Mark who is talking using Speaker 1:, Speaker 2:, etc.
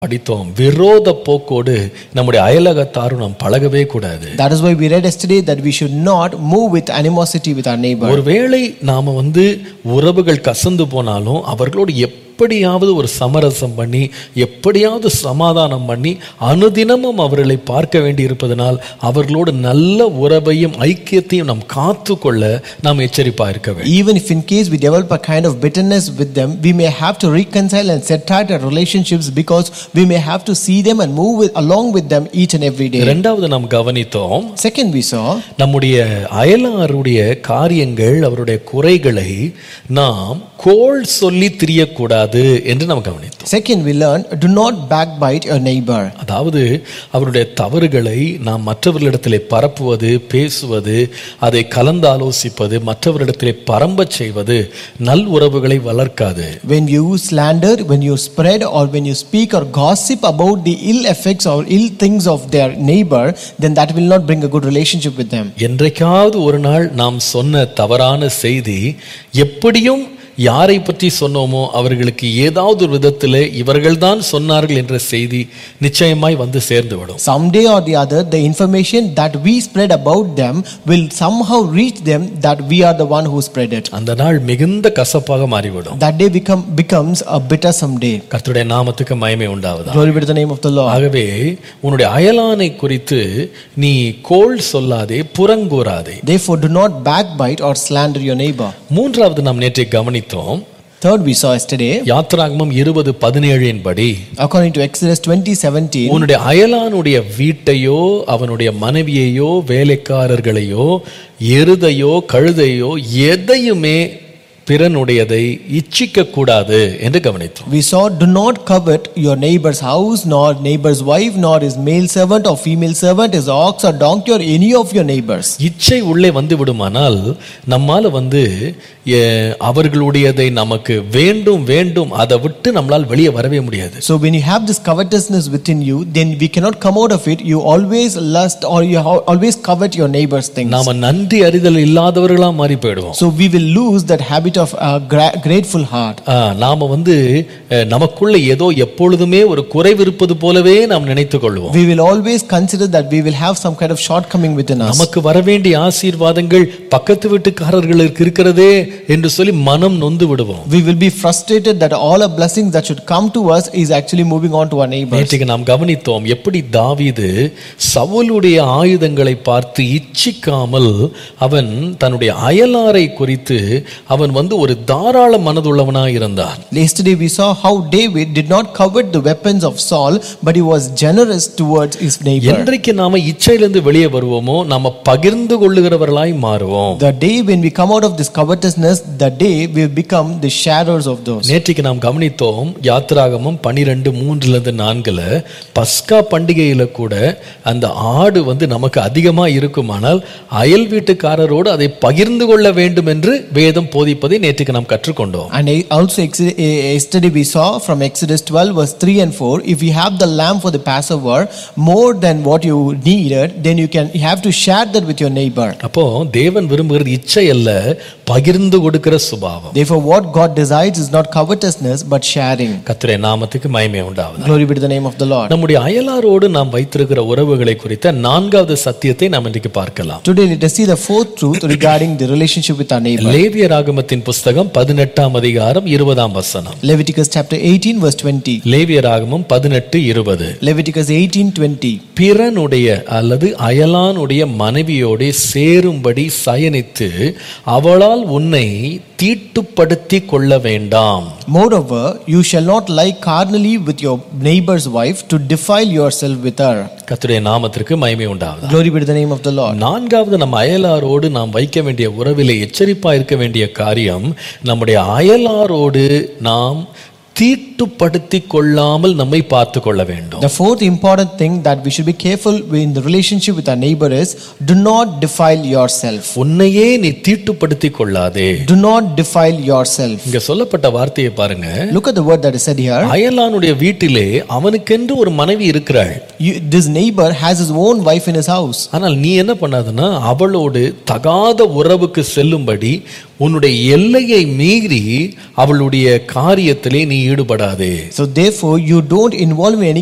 Speaker 1: படித்தோம் விரோத போக்கோடு நம்முடைய அயலகத்தாரும் நாம் பழகவே கூடாது
Speaker 2: That is why we read yesterday that we should not move with animosity with our neighbor.
Speaker 1: ஒருவேளை நாம வந்து உறவுகள் கசந்து போனாலும் அவர்களோடு எப்படியாவது ஒரு சமரசம் பண்ணி எப்படியாவது சமாதானம் பண்ணி அனுதினமும் அவர்களை பார்க்க வேண்டி இருப்பதனால் அவர்களோடு நல்ல உறவையும் ஐக்கியத்தையும் நாம் காத்துக்கொள்ள நாம் எச்சரிப்பா இருக்க வேண்டும்
Speaker 2: Even if in case we develop a kind of bitterness with them, we may have to reconcile and set right our relationships because we may have to see them and move with, along with them each and every day.
Speaker 1: இரண்டாவது நாம் கவனித்தோம்
Speaker 2: Second, we saw
Speaker 1: நம்முடைய அயலாருடைய காரியங்கள் அவருடைய குறைகளை நாம் கோள் சொல்லி திரியக்கூடாது என்று நாம் கவனித்தோம்
Speaker 2: Second, we learned do not backbite your neighbor.
Speaker 1: அதாவது அவருடைய தவறுகளை நாம் மற்றவர்களிடத்திலே பரப்புவது பேசுவது அதை கலந்தாலோசிப்பது மற்றவரிடத்திலே பரம்பச் செய்வது நல் உறவுகளை வளர்க்காது
Speaker 2: When you slander, when you spread, or when you speak or gossip about the ill effects or ill things of their neighbor, then that will not bring a good relationship with them.
Speaker 1: என்றைக்காவது ஒரு நாள் நாம் சொன்ன தவறான செய்தி எப்படியும் யாரை பற்றி சொன்னோமோ அவர்களுக்கு ஏதாவது ஒரு விதத்தில் இவர்கள்தான் சொன்னார்கள் என்ற செய்தி நிச்சயமாய் வந்து சேர்ந்து விடும்
Speaker 2: Someday or the other, the information that we spread about them will somehow reach them that we are the one who spread it.
Speaker 1: அந்த நாள் மிகுந்த கசப்பாக மாறிவிடும்
Speaker 2: That day become, becomes a bittersome day.
Speaker 1: கர்த்தருடைய நாமத்துக்கு மயமே உண்டாவதா
Speaker 2: Glory be to the name of the Lord.
Speaker 1: ஆகவே உன்னுடைய அயலானை குறித்து நீ கோள் சொல்லாதே புறங்கூறாதே
Speaker 2: Therefore, do not backbite or slander your neighbor.
Speaker 1: மூன்றாவது நாம் நேற்றை கவனித்தோம்
Speaker 2: Third, we saw yesterday,
Speaker 1: யாத்ராகமம் இருபது பதினேழின் படி
Speaker 2: according to Exodus 20 17,
Speaker 1: உன்னுடைய அயலானுடைய வீட்டையோ அவனுடைய மனைவியையோ வேலைக்காரர்களையோ எருதையோ கழுதையோ எதையுமே பிறனுடையதை இச்சிக்க கூடாது என்று கவனித்தோம்
Speaker 2: we saw, do not covet your neighbor's house, nor neighbor's wife, nor his male servant or female servant, his ox or donkey, or any of your neighbors.
Speaker 1: இச்சை உள்ளே வந்து விடுமானால் நம்மால வந்து எ, அவர்களுடையதை நமக்கு வேண்டும் வேண்டும் அதை விட்டு நம்மளால் வெளியே வரவே முடியாது
Speaker 2: So when you have this covetousness within you, then we cannot come out of it. You always lust or you al- always covet your neighbor's things.
Speaker 1: நாம நன்றி அறிதல் இல்லாதவர்களா மாறி போயிடுவோம்
Speaker 2: So we will lose that habit of a gra- grateful heart.
Speaker 1: ஆ, நாம வந்து அஹ், நமக்குள்ள ஏதோ எப்பொழுதுமே ஒரு குறைவு இருப்பது போலவே நாம் நினைத்துக் கொள்வோம்
Speaker 2: We will always consider that we will have some kind of shortcoming within us.
Speaker 1: நமக்கு வரவேண்டிய ஆசீர்வாதங்கள் பக்கத்து வீட்டுக்காரர்களுக்கு இருக்கிறதே என்று சொல்லி மனம் நொந்து விடுவோம்
Speaker 2: We will be frustrated that all our blessings that should come to us is actually moving on to our neighbors.
Speaker 1: நேற்றுக்கு நாம் கவனித்தோம் எப்படி தாவீது சவுலுடைய ஆயுதங்களை பார்த்து இச்சிக்காமல் அவன் தன்னுடைய அயலாரை குறித்து அவன் வந்து ஒரு தாராள மனதுள்ளவனாய் இருந்தான்
Speaker 2: Yesterday we saw how David did not covet the weapons of Saul, but he was generous towards his neighbor.
Speaker 1: என்றைக்கு நாம இச்சையிலிருந்து வெளியே வருவோமோ நாம பகிர்ந்து கொள்ளுகிறவர்களாய் மாறுவோம்
Speaker 2: The day when we come out of this covetousness, the day we become the sharers of those.
Speaker 1: நேற்றுக்கு நாம் கவனித்தோம் யாத்திராகமம் பனிரெண்டு மூன்றுல இருந்து நான்குல பஸ்கா பண்டிகையில கூட அந்த ஆடு வந்து நமக்கு அதிகமா இருக்குமானால் அயல் வீட்டுக்காரரோடு அதை பகிர்ந்து கொள்ள வேண்டும் என்று வேதம் போதிப்பதை நேற்றுக்கு நாம் கற்றுக்கொண்டோம்
Speaker 2: And I also ex- eh, yesterday we saw from Exodus 12 verse 3 and 4, if you have the lamb for the Passover more than what you needed, then you can you have to share that with your neighbor.
Speaker 1: அப்போ தேவன் விரும்புகிறது இச்சை அல்ல பகிர்ந்து கொடுக்கிற சுபாவம்
Speaker 2: Therefore, what God desires is not covetousness but sharing.
Speaker 1: கர்த்தருடைய நாமத்துக்கு மகிமை உண்டாவது
Speaker 2: Glory be to the name of the Lord.
Speaker 1: நம்முடைய அயலாரோடு நாம் வைத்திருக்கிற உறவுகளை குறித்த நான்காவது சத்தியத்தை நாம் இன்றைக்கு பார்க்கலாம்
Speaker 2: Today, let us see the fourth truth regarding the relationship with our neighbor.
Speaker 1: லேவிய ராகமத்தின் புஸ்தகம் பதினெட்டாம் அதிகாரம் இருபதாம் வசனம்
Speaker 2: Leviticus chapter 18, verse 20.
Speaker 1: லேவிய ராகமம் பதினெட்டு இருபது
Speaker 2: Leviticus 18, 20.
Speaker 1: பிறனுடைய அல்லது அயலானுடைய மனைவியோடே சேரும்படி சயனித்து அவளால் உன்னை தீட்டுப்படுத்தி கொள்ள வேண்டாம்
Speaker 2: Moreover, you shall not lie carnally with your neighbor's wife to defile yourself with her.
Speaker 1: கர்த்தருடைய நாமத்திற்கு மகிமை உண்டாவதா
Speaker 2: Glory be to the name of the Lord.
Speaker 1: நான்காவது நம்ம அயலாரோடு நாம் வைக்க வேண்டிய உறவிலே எச்சரிப்பா இருக்க வேண்டிய காரியம் நம்முடைய அயலாரோடு நாம் தீட்டுப்படுத்தி கொள்ளாமல் நம்மை பார்த்து கொள்ள வேண்டும்
Speaker 2: The fourth important thing that we should be careful in the relationship with our neighbor is do not defile yourself.
Speaker 1: உன்னையே நீ தீட்டுப்படுத்தி கொள்ளாதே
Speaker 2: Do not defile yourself.
Speaker 1: இங்க சொல்லப்பட்ட வார்த்தையை பாருங்க
Speaker 2: Look at the word that is said here.
Speaker 1: அயலானுடைய வீட்டிலே அவனுக்கென்று ஒரு மனைவி இருக்கிறாள்
Speaker 2: You, this neighbor has his own wife in his house.
Speaker 1: ஆனால் நீ என்ன பண்ணாதுன்னா அவளோடு தகாத உறவுக்கு செல்லும்படி உன்னுடைய எல்லையை மீறி அவளுடைய காரியத்திலே நீ ஈடுபடாதே தலையிடாதே
Speaker 2: So therefore, you don't involve in any